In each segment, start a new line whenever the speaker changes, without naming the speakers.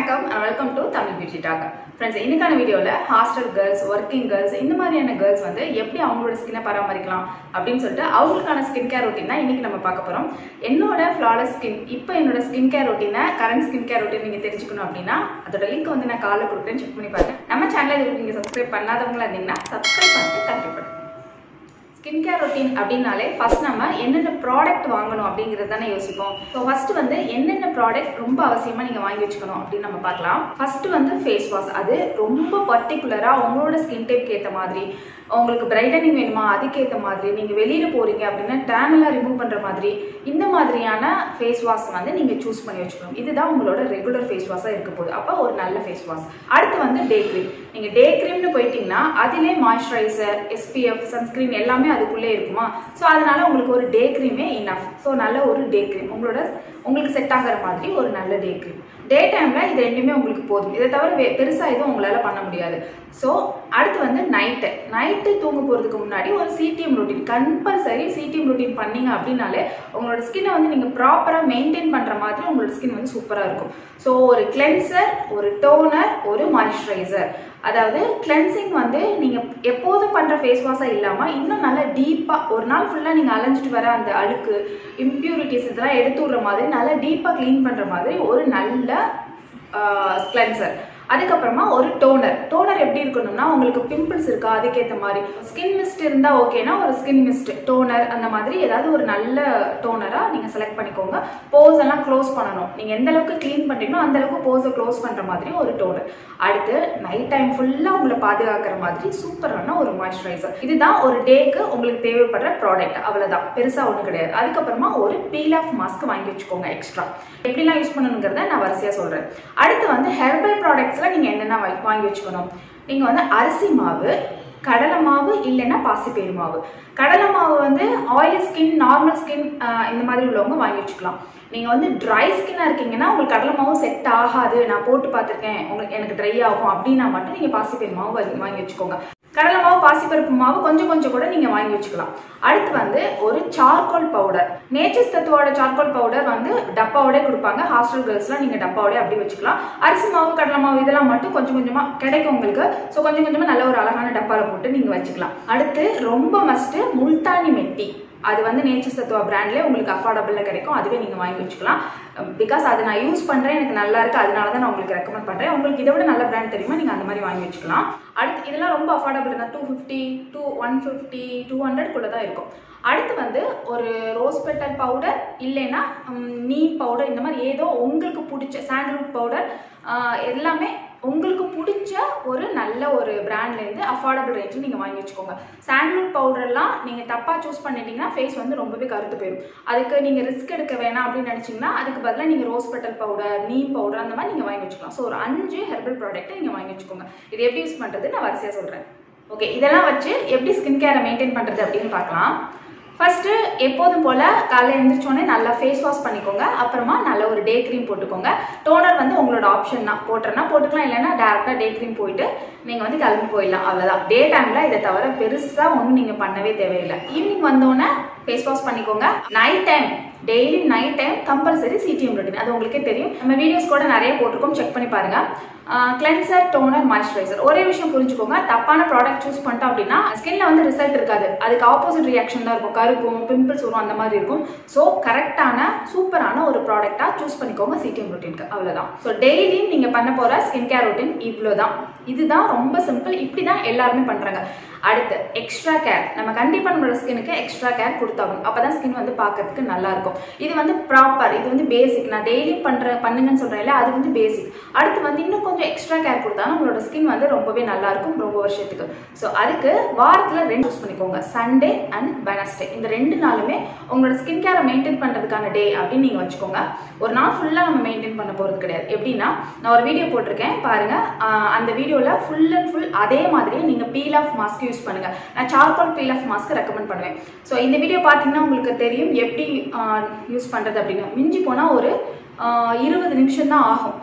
வணக்கம் welcome to Tamil beauty talk friends இன்னைக்கான வீடியோவில் ஹாஸ்டல் கேர்ள்ஸ் ஒர்க்கிங் கேர்ள்ஸ் இந்த மாதிரியான கேர்ள்ஸ் வந்து எப்படி அவங்களோட ஸ்கின்னை பராமரிக்கலாம் அப்படின்னு சொல்லிட்டு அவங்களுக்கான ஸ்கின் கேர் ரொட்டீன் தான் இன்னைக்கு நம்ம பார்க்க போகிறோம் என்னோட ஃப்ளாலஸ் ஸ்கின் இப்போ என்னோட ஸ்கின் கேர் ரொட்டீனை கரண்ட் ஸ்கின் கேர் ரொட்டீன் நீங்கள் தெரிஞ்சுக்கணும் அப்படின்னா அதோட லிங்க் வந்து நான் காலைல கொடுக்குறேன் செக் பண்ணி பாருங்க நம்ம சேனலில் இது நீங்கள் சப்ஸ்கிரைப் பண்ணாதவங்களா இருந்தீங்கன்னா சப்ஸ்கிரைப் பண்ணிட்டு கண்டிப்பாக ஸ்கின் கேர் ரொட்டீன் அப்படின்னாலே ஃபர்ஸ்ட் நம்ம என்னென்ன ப்ராடக்ட் வாங்கணும் அப்படிங்கிறது தானே யோசிப்போம் ஸோ ஃபர்ஸ்ட் வந்து என்னென்ன ப்ராடக்ட் ரொம்ப அவசியமா நீங்க வாங்கி வச்சுக்கணும் அப்படின்னு நம்ம பார்க்கலாம் ஃபர்ஸ்ட் வந்து ஃபேஸ் வாஷ் அது ரொம்ப பர்டிகுலரா உங்களோட ஸ்கின் டைப்க்கு ஏற்ற மாதிரி உங்களுக்கு பிரைட்டனிங் வேணுமா அதுக்கேற்ற மாதிரி நீங்க வெளியில போறீங்க அப்படின்னா டேன் எல்லாம் ரிமூவ் பண்ற மாதிரி இந்த மாதிரியான ஃபேஸ் வாஷ் வந்து நீங்க சூஸ் பண்ணி வச்சுக்கணும் இதுதான் உங்களோட ரெகுலர் ஃபேஸ் வாஷா இருக்க போகுது அப்போ ஒரு நல்ல ஃபேஸ் வாஷ் அடுத்து வந்து டே க்ரீம் நீங்க டே க்ரீம்னு போயிட்டீங்கன்னா அதிலே மாய்ஸ்சரைசர் எஸ்பிஎஃப் சன்ஸ்கிரீன் எல்லாமே அதுக்குள்ளே இருக்குமா ஸோ அதனால உங்களுக்கு ஒரு டே க்ரீமே இனஃப் ஸோ நல்ல ஒரு டே க்ரீம் உங்களோட உங்களுக்கு செட் ஆகிற மாதிரி ஒரு நல்ல டே க்ரீம் டே டைம்ல இது ரெண்டுமே உங்களுக்கு போதும் இதை தவிர வே- பெருசா எதுவும் உங்களால பண்ண முடியாது ஸோ அடுத்து வந்து நைட்டு நைட்டு தூங்க போறதுக்கு முன்னாடி ஒரு CTM routine compulsory CTM routine பண்ணீங்க அப்படின்னாலே உங்களோட ஸ்கின்னை வந்து நீங்க ப்ராப்பரா மெயின்டைன் பண்ற மாதிரி உங்களோட ஸ்கின் வந்து சூப்பரா இருக்கும் ஸோ ஒரு கிளென்சர் ஒரு டோனர் ஒரு மாய்ஸ்சரைசர் அதாவது கிளென்சிங் வந்து நீங்க எப்போதும் பண்ற ஃபேஸ் வாஷா இல்லாம இன்னும் நல்லா டீப்பா ஒரு நாள் ஃபுல்லா நீங்க அலைஞ்சிட்டு வர அந்த அழுக்கு இம்ப்யூரிட்டிஸ் இதெல்லாம் எடுத்து விடுற மாதிரி நல்லா டீப்பா க்ளீன் பண்ற மாதிரி ஒரு நல்ல கிளென்சர் அதுக்கப்புறமா ஒரு டோனர் டோனர் எப்படி இருக்கணும்னா உங்களுக்கு பிம்பிள்ஸ் இருக்கா அதுக்கேற்ற மாதிரி ஸ்கின் மிஸ்ட் இருந்தா ஓகேனா ஒரு ஸ்கின் மிஸ்ட் டோனர் அந்த மாதிரி ஏதாவது ஒரு நல்ல டோனரா நீங்க செலக்ட் பண்ணிக்கோங்க போஸ் எல்லாம் க்ளோஸ் பண்ணணும் நீங்க எந்த அளவுக்கு க்ளீன் பண்றீங்களோ அந்த அளவுக்கு போஸை க்ளோஸ் பண்ற மாதிரி ஒரு டோனர் அடுத்து நைட் டைம் ஃபுல்லா உங்களை பாதுகாக்கிற மாதிரி சூப்பரான ஒரு மாய்ஸ்சரைசர் இதுதான் ஒரு டேக்கு உங்களுக்கு தேவைப்படுற ப்ராடக்ட் அவ்வளவுதான் பெருசா ஒன்றும் கிடையாது அதுக்கப்புறமா ஒரு பீல் ஆஃப் மாஸ்க் வாங்கி வச்சுக்கோங்க எக்ஸ்ட்ரா எப்படிலாம் யூஸ் பண்ணணுங்கிறத நான் வரிசையா சொல்றேன் அடுத்து வந்து ஹெர்பல் ப்ராடக்ட்ஸ்ல நீங்க என்னென்ன வா- வாங்கி வச்சுக்கணும் நீங்க வந்து அரிசி மாவு கடலை மாவு இல்லைன்னா பாசிப்பயிறு மாவு கடலை மாவு வந்து ஆயில் ஸ்கின் நார்மல் ஸ்கின் இந்த மாதிரி உள்ளவங்க வாங்கி வச்சுக்கலாம் நீங்க வந்து ட்ரை ஸ்கின்னா இருக்கீங்கன்னா உங்களுக்கு கடலை மாவு செட் ஆகாது நான் போட்டு பார்த்துருக்கேன் உங்களுக்கு எனக்கு ட்ரை ஆகும் அப்படின்னா மட்டும் நீங்க பாசிப்பயிறு மாவு வாங்கி- வாங்கி வச்சுக்கோங்க கடலை மாவு பாசிப்பருப்பு மாவு கொஞ்சம் கொஞ்சம் கூட நீங்க வாங்கி வச்சுக்கலாம் அடுத்து வந்து ஒரு சார்கோல் பவுடர் நேச்சர்ஸ் தத்துவோட சார்கோல் பவுடர் வந்து டப்பாவோட கொடுப்பாங்க ஹாஸ்டல் கேர்ள்ஸ்லாம் நீங்க டப்பாவோட அப்படி வச்சுக்கலாம் அரிசி மாவு கடலை மாவு இதெல்லாம் மட்டும் கொஞ்சம் கொஞ்சமா கிடைக்கும் உங்களுக்கு ஸோ கொஞ்சம் கொஞ்சமா நல்ல ஒரு அழகான டப்பால போட்டு நீங்க வச்சுக்கலாம் அடுத்து ரொம்ப மஸ்ட் முல்தானி மெட்டி அது வந்து நேச்சர் சத்துவா பிராண்ட்லேயே உங்களுக்கு அஃபோர்டபுளில் கிடைக்கும் அதுவே நீங்கள் வாங்கி வச்சுக்கலாம் பிகாஸ் அது நான் யூஸ் பண்ணுறேன் எனக்கு நல்லா இருக்கு அதனால தான் நான் உங்களுக்கு ரெக்கமெண்ட் பண்ணுறேன் உங்களுக்கு இதை விட நல்ல பிராண்ட் தெரியுமா நீங்கள் அந்த மாதிரி வாங்கி வச்சுக்கலாம் அடுத்து இதெல்லாம் ரொம்ப அஃபோர்டபுள் தான் two fifty to one fifty to ஹண்ட்ரட்குள்ளே தான் இருக்கும் அடுத்து வந்து ஒரு ரோஸ் பெட்டல் பவுடர் இல்லைன்னா நீ பவுடர் இந்த மாதிரி ஏதோ உங்களுக்கு பிடிச்ச சாண்டல்வுட் பவுடர் எல்லாமே உங்களுக்கு பிடிச்ச ஒரு நல்ல ஒரு பிராண்ட்லேருந்து அஃபோர்டபுள் ரேஞ்சில் நீங்கள் வாங்கி வச்சுக்கோங்க சாண்டல்வுட் பவுடர்லாம் நீங்கள் தப்பாக சூஸ் பண்ணிட்டீங்கன்னா ஃபேஸ் வந்து ரொம்பவே கருத்து போயிடும் அதுக்கு நீங்கள் ரிஸ்க் எடுக்க வேணாம் அப்படின்னு நினச்சிங்கன்னா அதுக்கு பதிலாக நீங்கள் rose petal powder neem powder அந்த மாதிரி நீங்கள் வாங்கி வச்சுக்கலாம் ஸோ ஒரு அஞ்சு ஹெர்பல் ப்ராடக்ட்டை நீங்கள் வாங்கி வச்சுக்கோங்க இது எப்படி யூஸ் பண்ணுறது நான் வரிசையாக சொல்கிறேன் ஓகே இதெல்லாம் வச்சு எப்படி ஸ்கின் கேரை மெயின்டைன் பண்ணுறது அப்படின்னு பார்க்கலாம் ஃபர்ஸ்ட் எப்போதும் போல காலைல எழுந்திரிச்சோடனே நல்லா ஃபேஸ் வாஷ் பண்ணிக்கோங்க அப்புறமா நல்ல ஒரு டே க்ரீம் போட்டுக்கோங்க டோனர் வந்து உங்களோட ஆப்ஷன் தான் போட்டுறனா போட்டுக்கலாம் இல்லைன்னா டேரக்டா டே க்ரீம் போயிட்டு நீங்க வந்து கிளம்பி போயிடலாம் அவ்வளவுதான் டே டைம்ல இதை தவிர பெருசா ஒன்றும் நீங்க பண்ணவே தேவையில்லை ஈவினிங் வந்தோடனே ஃபேஸ் வாஷ் பண்ணிக்கோங்க night time daily night time compulsory CTM routine அது உங்களுக்கே தெரியும் நம்ம வீடியோஸ் கூட நிறைய போட்டிருக்கோம் செக் பண்ணி பாருங்க கிளென்சர் டோனர் மாய்ஸ்சரைசர் ஒரே விஷயம் புரிஞ்சுக்கோங்க தப்பான ப்ராடக்ட் சூஸ் பண்ணிட்டோம் அப்படின்னா ஸ்கின்ல வந்து ரிசல்ட் இருக்காது அதுக்கு ஆப்போசிட் ரியாக்ஷன் தான் இருக்கும் கருக்கும் பிம்பிள்ஸ் வரும் அந்த மாதிரி இருக்கும் ஸோ கரெக்டான சூப்பரான ஒரு ப்ராடக்டா சூஸ் பண்ணிக்கோங்க சிடிஎம் ரொட்டீனுக்கு அவ்வளவுதான் ஸோ டெய்லியும் நீங்க பண்ண போற ஸ்கின் கேர் ரொட்டீன் இவ்வளவுதான் இதுதான் ரொம்ப சிம்பிள் இப்படி தான் எல்லாருமே பண்றாங்க அடுத்து எக்ஸ்ட்ரா கேர் நம்ம கண்டிப்பா நம்மளோட ஸ்கினுக்கு எக்ஸ்ட்ரா கேர் கொடுத்தாகணும் அப்பதான் ஸ்கின் வந்து பார்க்கறதுக்கு நல்லா இருக்கும் இது வந்து ப்ராப்பர் இது வந்து பேசிக் நான் டெய்லி பண்ற பண்ணுங்கன்னு சொல்றேன்ல அது வந்து பேசிக் அடுத்து வந்து இன்னும் கொஞ்சம் எக்ஸ்ட்ரா கேர் கொடுத்தா நம்மளோட ஸ்கின் வந்து ரொம்பவே நல்லா இருக்கும் ரொம்ப வருஷத்துக்கு ஸோ அதுக்கு வாரத்துல ரெண்டு யூஸ் பண்ணிக்கோங்க சண்டே அண்ட் வெனஸ்டே இந்த ரெண்டு நாளுமே உங்களோட ஸ்கின் கேரை மெயின்டைன் பண்றதுக்கான டே அப்படின்னு நீங்க வச்சுக்கோங்க ஒரு நாள் ஃபுல்லா நம்ம மெயின்டைன் பண்ண போறது கிடையாது எப்படின்னா நான் ஒரு வீடியோ போட்டிருக்கேன் பாருங்க ஆஹ் அந்த வீடியோல ஃபுல் அண்ட் ஃபுல் அதே மாதிரி நீங்க பீல் ஆஃப் மாஸ்க் யூஸ் பண்ணுங்க நான் charcoal peel off mask recommend பண்ணுவேன் ஸோ இந்த வீடியோ பார்த்தீங்கன்னா உங்களுக்கு தெரியும் எப்படி யூஸ் பண்றது அப்படின்னு மிஞ்சி போனா ஒரு ஆஹ் இருபது நிமிஷம் தான் ஆகும்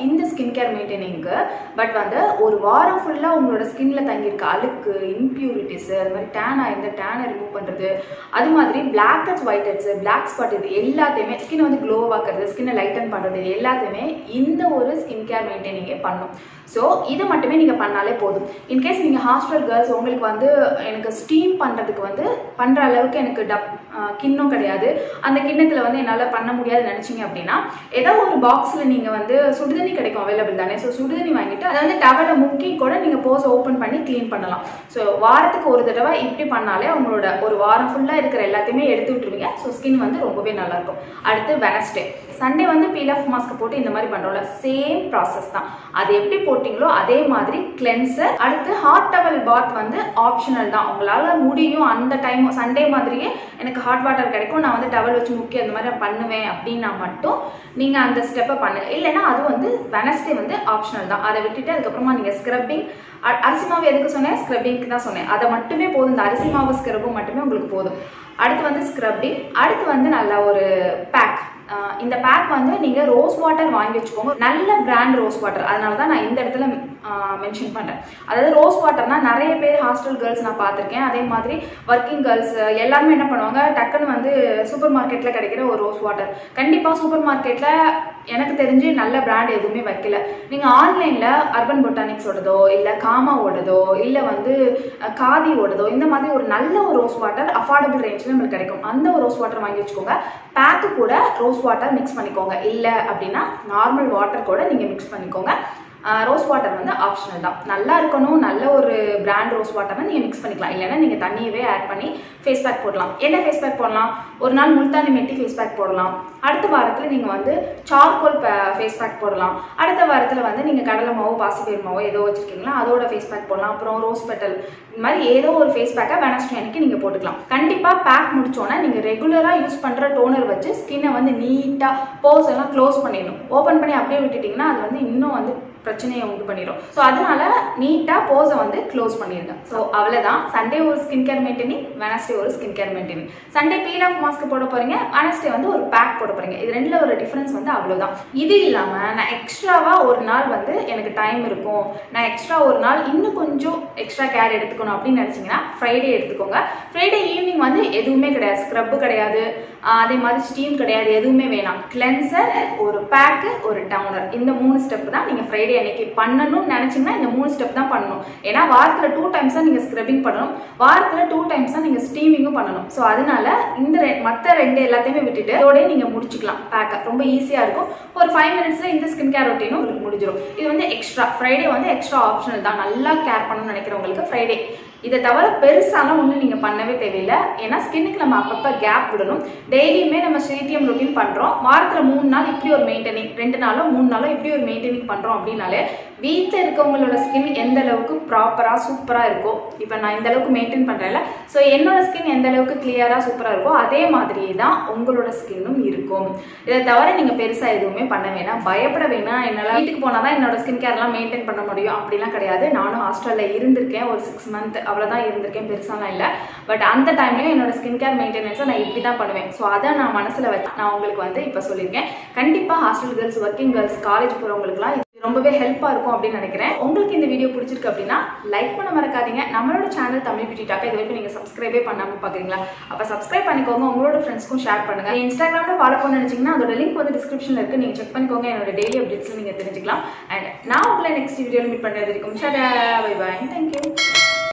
இந்த ஸ்கின் கேர் மெயின்டைனிங்க்கு பட் வந்து ஒரு வாரம் ஃபுல்லாக உங்களோட ஸ்கின்ல தங்கியிருக்க அழுக்கு இம்ப்யூரிட்டிஸ் அது மாதிரி டேன் ஆயிருந்த டேனை ரிமூவ் பண்ணுறது அது மாதிரி blackheads whiteheads black spot இது எல்லாத்தையுமே ஸ்கின் வந்து க்ளோ ஆக்குறது ஸ்கின்னை லைட்டன் பண்ணுறது இது எல்லாத்தையுமே இந்த ஒரு ஸ்கின் கேர் மெயின்டைனிங்கே பண்ணும் ஸோ இதை மட்டுமே நீங்கள் பண்ணாலே போதும் இன்கேஸ் நீங்கள் ஹாஸ்டல் கேர்ள்ஸ் உங்களுக்கு வந்து எனக்கு ஸ்டீம் பண்ணுறதுக்கு வந்து பண்ணுற அளவுக்கு எனக்கு டப் ஆஹ் கிண்ணம் கிடையாது அந்த கிண்ணத்தில் வந்து என்னால் பண்ண முடியாதுன்னு நினச்சிங்க அப்படின்னா ஏதோ ஒரு பாக்ஸில் நீங்கள் வந்து சுடுதண்ணி கிடைக்கும் அவைலபிள் தானே ஸோ சுடுதண்ணி வாங்கிட்டு அதை வந்து டவலை முக்கி கூட நீங்கள் போஸ் ஓப்பன் பண்ணி க்ளீன் பண்ணலாம் ஸோ வாரத்துக்கு ஒரு தடவை இப்படி பண்ணாலே உங்களோட ஒரு வாரம் ஃபுல்லாக இருக்கிற எல்லாத்தையுமே எடுத்து விட்டுருவீங்க ஸோ ஸ்கின் வந்து ரொம்பவே நல்லாயிருக்கும் அடுத்து வெனஸ்டே சண்டே வந்து பீல் ஆஃப் மாஸ்க் போட்டு இந்த மாதிரி பண்ணுறோம்ல சேம் ப்ராசஸ் தான் அது எப்படி போட்டிங்களோ அதே மாதிரி கிளென்சர் அடுத்து ஹாட் டவல் பாத் வந்து ஆப்ஷனல் தான் உங்களால் முடியும் அந்த டைம் சண்டே மாதிரியே எனக்கு ஹாட் வாட்டர் கிடைக்கும் நான் வந்து டவல் வச்சு முக்கி அந்த மாதிரி நான் பண்ணுவேன் அப்படின்னா மட்டும் நீங்கள் அந்த ஸ்டெப்பை பண்ணுங்க இல்லைன்னா அது வந்து வெனஸ்டே வந்து ஆப்ஷனல் தான் அதை விட்டுட்டு அதுக்கப்புறமா நீங்கள் ஸ்க்ரப்பிங் அரிசி மாவு எதுக்கு சொன்னேன் ஸ்க்ரப்பிங்க்கு தான் சொன்னேன் அதை மட்டுமே போதும் இந்த அரிசி மாவு ஸ்க்ரப்பும் மட்டுமே உங்களுக்கு போதும் அடுத்து வந்து ஸ்க்ரப்பிங் அடுத்து வந்து நல்ல ஒரு பேக் ஆஹ் இந்த பேக் வந்து நீங்கள் ரோஸ் வாட்டர் வாங்கி வச்சுக்கோங்க நல்ல பிராண்ட் ரோஸ் வாட்டர் அதனால தான் நான் இந்த இடத்துல மென்ஷன் பண்ணுறேன் அதாவது ரோஸ் வாட்டர்னா நிறைய பேர் ஹாஸ்டல் கேர்ள்ஸ் நான் பார்த்துருக்கேன் அதே மாதிரி ஒர்க்கிங் கேர்ள்ஸ் எல்லாருமே என்ன பண்ணுவாங்க டக்குன்னு வந்து சூப்பர் மார்க்கெட்டில் கிடைக்கிற ஒரு ரோஸ் வாட்டர் கண்டிப்பாக சூப்பர் மார்க்கெட்டில் எனக்கு தெரிஞ்சு நல்ல பிராண்ட் எதுவுமே வைக்கல நீங்கள் ஆன்லைனில் அர்பன் பொட்டானிக்ஸோடதோ இல்லை காமாவோடதோ இல்லை வந்து அஹ், காதியோடதோ இந்த மாதிரி ஒரு நல்ல ஒரு ரோஸ் வாட்டர் அஃபோர்டபுள் ரேஞ்சில் நம்மளுக்கு கிடைக்கும் அந்த ஒரு ரோஸ் வாட்டர் வாங்கி வச்சுக்கோங்க பேக்கு கூட ரோஸ் வாட்டர் மிக்ஸ் பண்ணிக்கோங்க இல்லை அப்படின்னா நார்மல் வாட்டர் கூட நீங்கள் மிக்ஸ் பண்ணிக்கோங்க ரோஸ் வாட்டர் வந்து ஆப்ஷனல் தான் நல்லா இருக்கணும் நல்ல ஒரு பிராண்ட் ரோஸ் வாட்டர்னா நீங்கள் மிக்ஸ் பண்ணிக்கலாம் இல்லைன்னா நீங்கள் தண்ணியவே ஆட் பண்ணி ஃபேஸ் பேக் போடலாம் என்ன ஃபேஸ் பேக் போடலாம் ஒரு நாள் முல்தானி மெட்டி ஃபேஸ் பேக் போடலாம் அடுத்த வாரத்தில் நீங்கள் வந்து சார்கோல் ஃபேஸ் பேக் போடலாம் அடுத்த வாரத்தில் வந்து நீங்கள் கடலை மாவோ பாசிப்பயிர் மாவோ ஏதோ வச்சுருக்கீங்களா அதோட ஃபேஸ் பேக் போடலாம் அப்புறம் ரோஸ் பெட்டல் இந்த மாதிரி ஏதோ ஒரு ஃபேஸ் பேக்கை வெனஸ்டே அன்னைக்கு நீங்கள் போட்டுக்கலாம் கண்டிப்பாக பேக் முடிச்சோன்னே நீங்கள் ரெகுலராக யூஸ் பண்ணுற டோனர் வச்சு ஸ்கின்னை வந்து நீட்டாக போஸ் எல்லாம் க்ளோஸ் பண்ணிடணும் ஓப்பன் பண்ணி அப்படியே விட்டுட்டிங்கன்னா அது வந்து இன்னும் வந்து பிரச்சனையை உண்டு பண்ணிடும் ஸோ அதனால நீட்டாக போஸை வந்து க்ளோஸ் பண்ணிடுங்க ஸோ அவ்வளோதான் சண்டே ஒரு ஸ்கின் கேர் மெயின்டைனிங் வெனஸ்டே ஒரு skin care maintaining Sunday peel off mask போட போறீங்க வெனஸ்டே வந்து ஒரு பேக் போட போறீங்க இது ரெண்டுல ஒரு டிஃபரன்ஸ் வந்து அவ்வளோதான் இது இல்லாமல் நான் எக்ஸ்ட்ராவா ஒரு நாள் வந்து எனக்கு டைம் இருக்கும் நான் எக்ஸ்ட்ரா ஒரு நாள் இன்னும் கொஞ்சம் எக்ஸ்ட்ரா கேர் எடுத்துக்கணும் அப்படின்னு நினச்சிங்கன்னா ஃப்ரைடே எடுத்துக்கோங்க ஃப்ரைடே ஈவினிங் வந்து எதுவுமே கிடையாது ஸ்க்ரப்பு கிடையாது ஆஹ் அதே மாதிரி ஸ்டீம் கிடையாது எதுவுமே வேணாம் கிளென்சர் ஒரு பேக்கு ஒரு டவுனர் இந்த மூணு ஸ்டெப் தான் நீங்கள் ஃப்ரைடே அன்னைக்கு பண்ணணும்னு நினச்சிங்கன்னா இந்த மூணு ஸ்டெப் தான் பண்ணணும் ஏன்னா வாரத்தில் டூ டைம்ஸ் தான் நீங்கள் ஸ்க்ரப்பிங் பண்ணணும் வாரத்தில் டூ டைம்ஸ் தான் நீங்கள் ஸ்டீமிங்கும் பண்ணணும் ஸோ அதனால இந்த மற்ற ரெண்டு எல்லாத்தையுமே விட்டுட்டு இதோடய நீங்கள் முடிச்சுக்கலாம் பேக்கை ரொம்ப ஈஸியாக இருக்கும் ஒரு ஃபைவ் மினிட்ஸில் இந்த ஸ்கின் கேர் ரொட்டீனும் உங்களுக்கு முடிஞ்சிடும் இது வந்து எக்ஸ்ட்ரா ஃப்ரைடே வந்து எக்ஸ்ட்ரா ஆப்ஷனல் தான் நல்லா கேர் பண்ணணும்னு நினைக்கிறவங்களுக்கு ஃப்ரைடே இதை தவிர பெருசாலாம் ஒன்றும் நீங்கள் பண்ணவே தேவையில்லை ஏன்னா ஸ்கின்னுக்கு நம்ம அப்பப்போ கேப் விடணும் டெய்லியுமே நம்ம சிடிஎம் ரொட்டீன் பண்ணுறோம் வாரத்தில் மூணு நாள் இப்படி ஒரு மெயின்டைனிங் ரெண்டு நாளோ மூணு நாளோ இப்படி ஒரு மெயின்டைனிங் பண்ணுறோம் அப்படின்னாலே வீட்டில் இருக்கவங்களோட ஸ்கின் எந்த அளவுக்கு ப்ராப்பராக சூப்பராக இருக்கோ இப்போ நான் இந்த அளவுக்கு மெயின்டைன் பண்ணுறேன்ல ஸோ என்னோட ஸ்கின் எந்த அளவுக்கு கிளியராக சூப்பராக இருக்கோ அதே மாதிரியே தான் உங்களோட ஸ்கின்னும் இருக்கும் இதை தவிர நீங்கள் பெருசாக எதுவுமே பண்ண வேணாம் பயப்பட வேணாம் என்னால் வீட்டுக்கு போனால் தான் என்னோட ஸ்கின் கேர்லாம் மெயின்டைன் பண்ண முடியும் அப்படிலாம் கிடையாது நானும் ஹாஸ்டலில் இருந்திருக்கேன் ஒரு சிக்ஸ் மந்த் அவ்வளோதான் இருந்திருக்கேன் பெருசாலாம் இல்லை பட் அந்த டைம்லேயும் என்னோட ஸ்கின் கேர் மெயின்டெனன்ஸை நான் இப்படி தான் பண்ணுவேன் ஸோ அதை நான் மனசில் வச்சு நான் உங்களுக்கு வந்து இப்போ சொல்லியிருக்கேன் கண்டிப்பாக hostel girls working girls college போகிறவங்களுக்குலாம் இது ரொம்பவே ஹெல்ப்பாக இருக்கும் அப்படின்னு நினைக்கிறேன் உங்களுக்கு இந்த வீடியோ பிடிச்சிருக்கு அப்படின்னா லைக் பண்ண மறக்காதீங்க நம்மளோட சேனல் தமிழ் பியூட்டி டாக்கா இது வரைக்கும் நீங்கள் சப்ஸ்கிரைபே பண்ணாமல் பார்க்குறீங்களா அப்போ சப்ஸ்கிரைப் பண்ணிக்கோங்க உங்களோட ஃப்ரெண்ட்ஸ்க்கும் ஷேர் பண்ணுங்க இன்ஸ்டாகிராமில் ஃபாலோ பண்ண நினச்சிங்கன்னா அதோட லிங்க் வந்து டிஸ்கிரிப்ஷனில் இருக்குது நீங்கள் செக் பண்ணிக்கோங்க என்னோட டெய்லி அப்டேட்ஸ் நீங்கள் தெரிஞ்சுக்கலாம் அண்ட் நான் உங்களை நெக்ஸ்ட் வீடியோவில் மீட் பண்ணுறது இருக்கும் ஷடா பை பாய் தேங்க்யூ